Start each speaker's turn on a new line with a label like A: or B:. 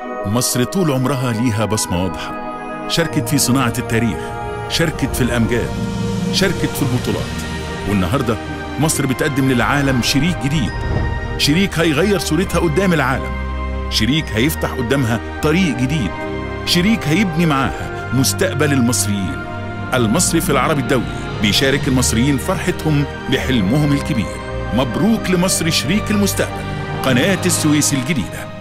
A: مصر طول عمرها ليها بصمة واضحة شاركت في صناعة التاريخ شاركت في الأمجاد شاركت في البطولات والنهاردة مصر بتقدم للعالم شريك جديد شريك هيغير صورتها قدام العالم شريك هيفتح قدامها طريق جديد شريك هيبني معاها مستقبل المصريين المصرف العربي الدولي بيشارك المصريين فرحتهم بحلمهم الكبير مبروك لمصر شريك المستقبل قناة السويس الجديده